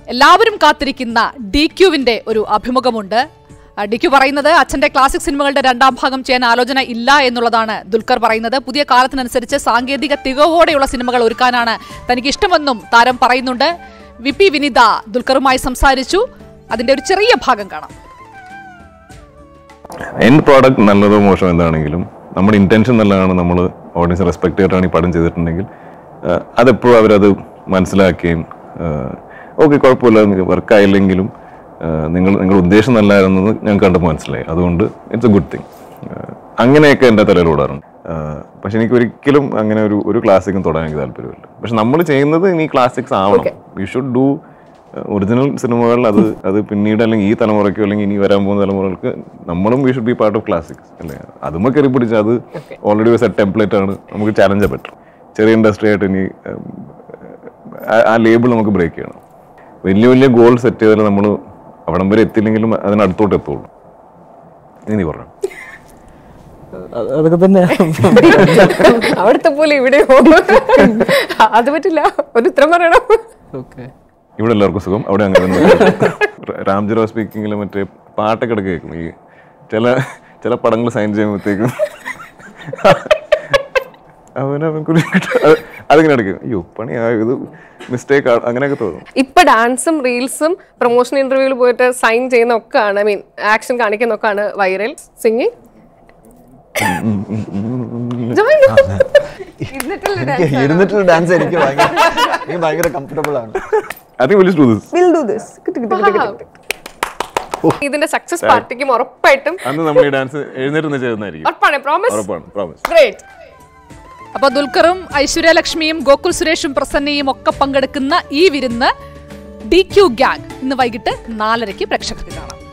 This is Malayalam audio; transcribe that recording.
എല്ലാവരും കാത്തിരിക്കുന്ന ഡി ക്യുവിന്റെ ഒരു അഭിമുഖമുണ്ട് ഡി ക്യു പറയുന്നത് അച്ഛന്റെ ക്ലാസിക് സിനിമകളുടെ രണ്ടാം ഭാഗം ചെയ്യാൻ ആലോചന ഇല്ല എന്നുള്ളതാണ് ദുൽഖർ പറയുന്നത് പുതിയ കാലത്തിനനുസരിച്ച് സാങ്കേതിക തികവോടെയുള്ള സിനിമകൾ ഒരുക്കാനാണ് തനിക്ക് ഇഷ്ടമെന്നും താരം പറയുന്നുണ്ട് വി പി വിനിത ദുൽഖറുമായി സംസാരിച്ചു അതിന്റെ ഒരു ചെറിയ ഭാഗം കാണാം എൻഡ് പ്രോഡക്റ്റ് നല്ലതോ മോശം എന്താണെങ്കിലും നമ്മുടെ ഇന്റൻഷൻ നല്ലതാണ് നമ്മൾ ഓഡിയൻസ് റെസ്പെക്ട് ചെയ്തിട്ടാണ് ഈ പടം ചെയ്തിട്ടുണ്ടെങ്കിൽ ആഹ് അതെപ്പോഴും അവരത് മനസ്സിലാക്കുകയും ഓക്കെ കുഴപ്പമില്ല വർക്കായില്ലെങ്കിലും നിങ്ങൾ നിങ്ങളുടെ ഉദ്ദേശം നല്ലതായിരുന്നത് ഞാൻ കണ്ടപ്പോൾ മനസ്സിലായി അതുകൊണ്ട് ഇറ്റ്സ് എ ഗുഡ് തിങ് അങ്ങനെയൊക്കെ എൻ്റെ തലയിൽ ഓടാറുണ്ട് ആഹ് പക്ഷെ എനിക്ക് ഒരിക്കലും അങ്ങനെ ഒരു ഒരു ക്ലാസിക്കും തൊടാൻ എനിക്ക് താല്പര്യമില്ല പക്ഷെ നമ്മൾ ചെയ്യുന്നത് ഇനി ക്ലാസിക്സ് ആവണം യു ഷുഡ് ഡു ഒറിജിനൽ സിനിമകൾ അത് അത് പിന്നീട് അല്ലെങ്കിൽ ഈ തലമുറയ്ക്കോ അല്ലെങ്കിൽ ഇനി വരാൻ പോകുന്ന തലമുറകൾക്ക് നമ്മളും we should be part of classics അല്ലേ അതുമ്മ കയറി പിടിച്ചാൽ അത് ഓൾറെഡി സെറ്റ് ടെംപ്ലേറ്റ് ആണ് നമുക്ക് ചാലഞ്ച് പറ്റും ചെറിയ ഇൻഡസ്ട്രി ആയിട്ട് ഇനി ഉം, ആ- ആ ലേബിൾ നമുക്ക് ബ്രേക്ക് ചെയ്യണം വലിയ വലിയ ഗോൾ സെറ്റ് ചെയ്താൽ നമ്മൾ അവിടം വരെ എത്തില്ലെങ്കിലും അതിനടുത്തോട്ട് എത്തുള്ളൂ ഇനി നീ പറഞ്ഞു അത് അതൊക്കെ തന്നെയാണ് അവിടുത്തെ പോലെ ഇവിടെയോ അത് പറ്റില്ല ഒരു ഉത്തരം പറയണം ഓക്കെ ഇവിടെ എല്ലാവർക്കും സുഖം അവിടെ അങ്ങനെ തന്നെ രാംജിറോ സ്പീക്കിങ്ങിൽ മറ്റേ പാട്ടൊക്കെ ഇടയ്ക്ക് കേൾക്കും ഈ ചില ചില പടങ്ങൾ സൈൻ ചെയ്യുമ്പോഴത്തേക്കും അവനവൻ അതിങ്ങനെ ഇടയ്ക്ക് അയ്യോ പണി ഇത് മിസ്റ്റേക്ക് അങ്ങനെയൊക്കെ തോന്നും ഇപ്പൊ ഡാൻസും റീൽസും പ്രൊമോഷൻ ഇന്റർവ്യൂവിൽ പോയിട്ട് സൈൻ ചെയ്യുന്ന ഒക്കെയാണ് ഐ മീൻ ആക്ഷൻ കാണിക്കുന്ന ഒക്കെയാണ് വൈറൽ സിംഗിങ് എനിക്ക് ഇരുന്നിട്ടുള്ള ഡാൻസ് എനിക്ക് ഭയങ്കര എനിക്ക് ഭയങ്കര കംഫർട്ടബിൾ ആണ് I think will do this will do this ഇതിന്റെ സക്സസ് പാർട്ടിക്കും ഉറപ്പായിട്ടും അന്ന് നമ്മൾ ഈ ഡാൻസ് എഴുന്നേറ്റ് ചെയ്യുന്നതായിരിക്കും ഉറപ്പാണ് പ്രോമിസ് ഉറപ്പാണ് പ്രോമിസ് ഗ്രേറ്റ് അപ്പൊ ദുൽഖറും ഐശ്വര്യലക്ഷ്മിയും ഗോകുൽ സുരേഷും പ്രസന്നയും ഒക്കെ പങ്കെടുക്കുന്ന ഈ വിരുന്ന് ഡി ക്യു ഗ്യാങ് ഇന്ന് വൈകിട്ട് നാലരയ്ക്ക് പ്രേക്ഷകർക്ക് കാണാം